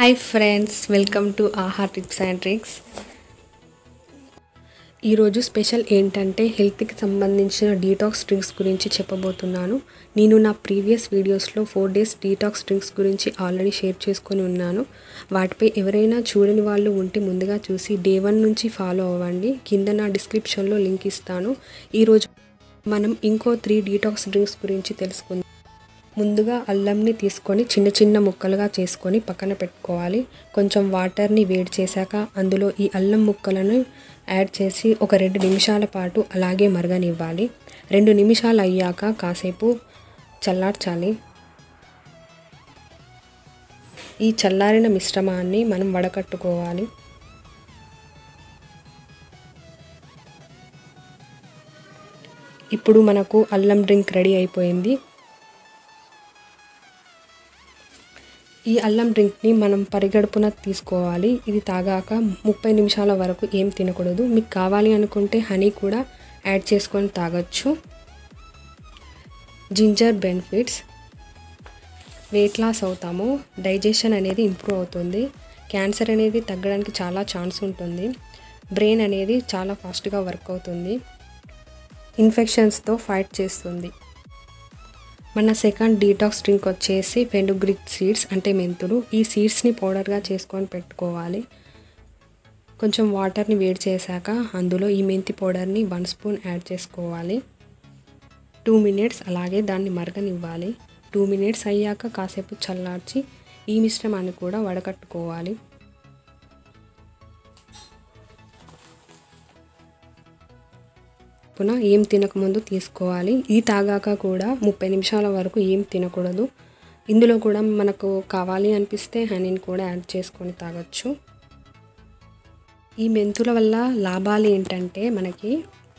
hi friends welcome to Aha tips and tricks ఈరోజు special ఏంటంటే హెల్త్కి సంబంధించిన డీటాక్స్ డ్రింక్స్ గురించి చెప్పబోతున్నాను నేను నా ప్రీవియస్ వీడియోస్లో ఫోర్ డేస్ డీటాక్స్ డ్రింక్స్ గురించి ఆల్రెడీ షేర్ చేసుకొని ఉన్నాను వాటిపై ఎవరైనా చూడని వాళ్ళు ఉంటే ముందుగా చూసి డే వన్ నుంచి ఫాలో అవ్వండి కింద నా డిస్క్రిప్షన్లో లింక్ ఇస్తాను ఈరోజు మనం ఇంకో త్రీ డీటాక్స్ డ్రింక్స్ గురించి తెలుసుకుందాం ముందుగా అల్లంని తీసుకొని చిన్న చిన్న ముక్కలుగా చేసుకొని పక్కన పెట్టుకోవాలి కొంచెం వాటర్ని వేడి చేశాక అందులో ఈ అల్లం ముక్కలను యాడ్ చేసి ఒక రెండు నిమిషాల పాటు అలాగే మరగనివ్వాలి రెండు నిమిషాలు అయ్యాక కాసేపు చల్లార్చాలి ఈ చల్లారిన మిశ్రమాన్ని మనం వడకట్టుకోవాలి ఇప్పుడు మనకు అల్లం డ్రింక్ రెడీ అయిపోయింది ఈ అల్లం డ్రింక్ని మనం పరిగడుపున తీసుకోవాలి ఇది తాగాక ముప్పై నిమిషాల వరకు ఏం తినకూడదు మీకు కావాలి అనుకుంటే హనీ కూడా యాడ్ చేసుకొని తాగొచ్చు జింజర్ బెనిఫిట్స్ వెయిట్ లాస్ అవుతాము డైజెషన్ అనేది ఇంప్రూవ్ అవుతుంది క్యాన్సర్ అనేది తగ్గడానికి చాలా ఛాన్స్ ఉంటుంది బ్రెయిన్ అనేది చాలా ఫాస్ట్గా వర్క్ అవుతుంది ఇన్ఫెక్షన్స్తో ఫైట్ చేస్తుంది మన సెకండ్ డీటాక్స్ డ్రింక్ వచ్చేసి ఫెండుగ్రిక్ సీడ్స్ అంటే మెంతులు ఈ సీడ్స్ని పౌడర్గా చేసుకొని పెట్టుకోవాలి కొంచెం వాటర్ని వేడి చేశాక అందులో ఈ మెంతి పౌడర్ని వన్ స్పూన్ యాడ్ చేసుకోవాలి టూ మినిట్స్ అలాగే దాన్ని మరగనివ్వాలి టూ మినిట్స్ అయ్యాక కాసేపు చల్లార్చి ఈ మిశ్రమాన్ని కూడా వడకట్టుకోవాలి పున ఏం తినకముందు తీసుకోవాలి ఈ తాగాక కూడా ముప్పై నిమిషాల వరకు ఏం తినకూడదు ఇందులో కూడా మనకు కావాలి అనిపిస్తే హనీని కూడా యాడ్ చేసుకొని తాగొచ్చు ఈ మెంతుల వల్ల లాభాలు ఏంటంటే మనకి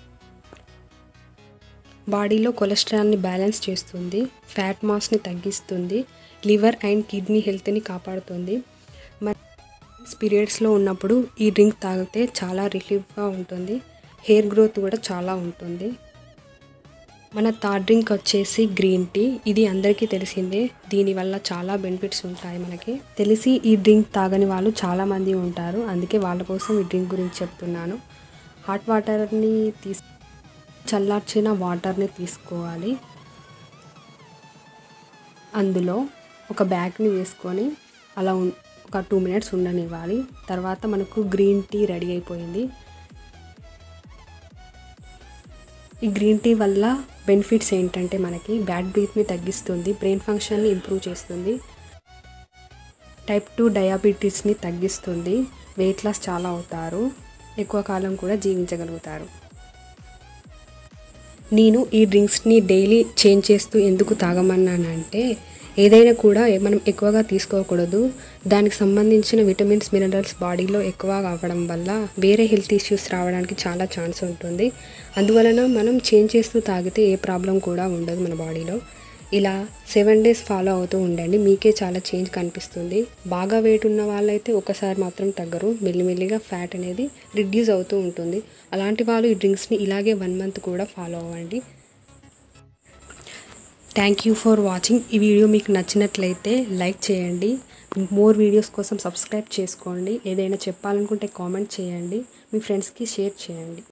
బాడీలో కొలెస్ట్రాల్ని బ్యాలెన్స్ చేస్తుంది ఫ్యాట్ మాస్ని తగ్గిస్తుంది లివర్ అండ్ కిడ్నీ హెల్త్ని కాపాడుతుంది మరి పీరియడ్స్లో ఉన్నప్పుడు ఈ డ్రింక్ తాగితే చాలా రిలీఫ్గా ఉంటుంది హెయిర్ గ్రోత్ కూడా చాలా ఉంటుంది మన థర్డ్ డ్రింక్ వచ్చేసి గ్రీన్ టీ ఇది అందరికీ తెలిసిందే దీనివల్ల చాలా బెనిఫిట్స్ ఉంటాయి మనకి తెలిసి ఈ డ్రింక్ తాగని వాళ్ళు చాలామంది ఉంటారు అందుకే వాళ్ళ కోసం ఈ డ్రింక్ గురించి చెప్తున్నాను హాట్ వాటర్ని తీసు చల్లార్చిన వాటర్ని తీసుకోవాలి అందులో ఒక బ్యాగ్ని వేసుకొని అలా ఒక టూ మినిట్స్ ఉండనివ్వాలి తర్వాత మనకు గ్రీన్ టీ రెడీ అయిపోయింది ఈ గ్రీన్ టీ వల్ల బెనిఫిట్స్ ఏంటంటే మనకి బ్యాడ్ బ్రీత్ని తగ్గిస్తుంది బ్రెయిన్ ఫంక్షన్ని ఇంప్రూవ్ చేస్తుంది టైప్ టూ డయాబెటీస్ని తగ్గిస్తుంది వెయిట్ లాస్ చాలా అవుతారు ఎక్కువ కాలం కూడా జీవించగలుగుతారు నేను ఈ డ్రింక్స్ని డైలీ చేంజ్ చేస్తూ ఎందుకు తాగమన్నానంటే ఏదైనా కూడా మనం ఎక్కువగా తీసుకోకూడదు దానికి సంబంధించిన విటమిన్స్ మినరల్స్ బాడీలో ఎక్కువగా అవ్వడం వల్ల వేరే హెల్త్ ఇష్యూస్ రావడానికి చాలా ఛాన్స్ ఉంటుంది అందువలన మనం చేంజ్ చేస్తూ తాగితే ఏ ప్రాబ్లం కూడా ఉండదు మన బాడీలో ఇలా సెవెన్ డేస్ ఫాలో అవుతూ ఉండండి మీకే చాలా చేంజ్ కనిపిస్తుంది బాగా వెయిట్ ఉన్న వాళ్ళైతే ఒకసారి మాత్రం తగ్గరు మెల్లిమెల్లిగా ఫ్యాట్ అనేది రిడ్యూస్ అవుతూ ఉంటుంది అలాంటి వాళ్ళు ఈ డ్రింక్స్ని ఇలాగే వన్ మంత్ కూడా ఫాలో అవ్వండి థ్యాంక్ యూ ఫర్ వాచింగ్ ఈ వీడియో మీకు నచ్చినట్లయితే లైక్ చేయండి మోర్ వీడియోస్ కోసం సబ్స్క్రైబ్ చేసుకోండి ఏదైనా చెప్పాలనుకుంటే కామెంట్ చేయండి మీ ఫ్రెండ్స్కి షేర్ చేయండి